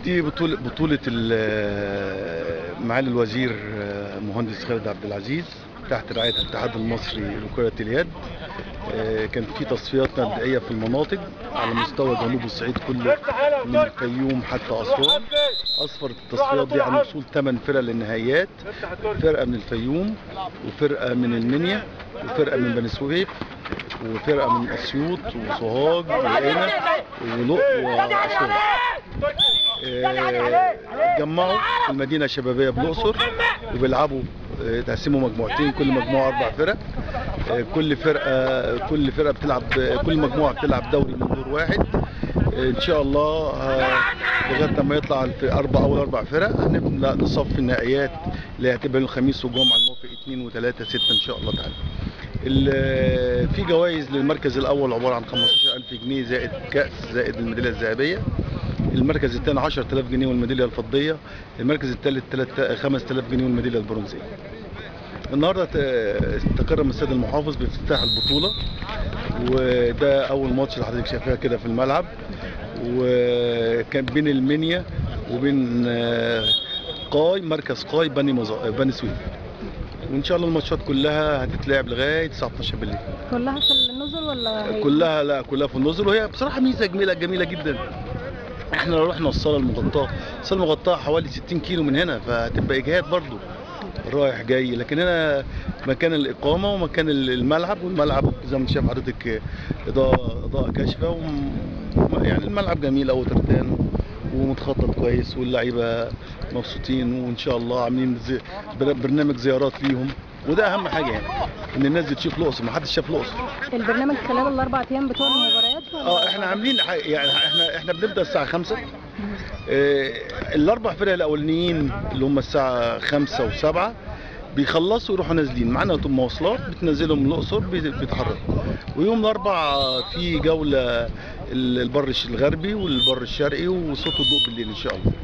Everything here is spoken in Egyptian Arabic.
دي بطولة بطولة ال- معالي الوزير مهندس خالد عبد العزيز تحت رعاية الاتحاد المصري لكرة اليد آه، كان في تصفيات مبدئية في المناطق على مستوى جنوب الصعيد كله من الفيوم حتى أسوان أسفرت التصفيات دي عن وصول 8 فرق للنهائيات فرقة من الفيوم وفرقة من المنيا وفرقة من بني سويف وفرقة من أسيوط وسوهاج وقنا ولق وأسوان آه، اتجمعوا في المدينة الشبابية بالأقصر وبيلعبوا آه، تقسموا مجموعتين كل مجموعة أربع فرق آه، كل فرقة كل فرقة بتلعب كل مجموعة بتلعب دوري من دور واحد آه، إن شاء الله آه، لغاية لما يطلع الف- أربع أول أربع فرق هنبدأ نصفي النهائيات اللي هتبقى يوم الخميس والجمعة الموافق 2 و3 6 إن شاء الله تعالى. ال- في جوائز للمركز الأول عبارة عن 15000 جنيه زائد كأس زائد الميدالية الذهبية. المركز الثاني 10000 جنيه والميداليه الفضيه المركز الثالث 5000 جنيه والميداليه البرونزيه النهارده ت- استكرم السيد المحافظ بافتتاح البطوله وده اول ماتش اللي حضرتك شايفاها كده في الملعب وكان بين المنيا وبين آه، قاي مركز قاي بني مزا... بني سويف وان شاء الله الماتشات كلها هتتلعب لغايه الساعه 12 بالليل كلها في النزل ولا هي- كلها لا كلها في النزل وهي بصراحه ميزه جميله جميله جدا احنا لو رحنا الصاله المغطاه الصاله المغطاه حوالي 60 كيلو من هنا فهتبقى اجهاد برضو رايح جاي لكن هنا مكان الاقامه ومكان الملعب والملعب زي ما انت شايف حضرتك اضاءه اضاءه كاشفه وم... يعني الملعب جميل او ترتان ومتخطط كويس واللعيبه مبسوطين وان شاء الله عاملين زي... بر- برنامج زيارات ليهم وده اهم حاجه يعني ان الناس دي تشوف الاقصر ما حدش شاف الاقصر البرنامج خلال الاربع ايام بتوع المباريات ولا اه احنا عاملين ح- يعني احنا احنا بنبدا الساعه 5 اه الاربع فرق الاولانيين اللي هم الساعه 5 و7 بيخلصوا يروحوا نازلين معانا طب مواصلات بتنزلهم من الاقصر بي- بيتحركوا ويوم الاربع في جوله ال- البر الغربي والبر الشرقي وصوت الضوء بالليل ان شاء الله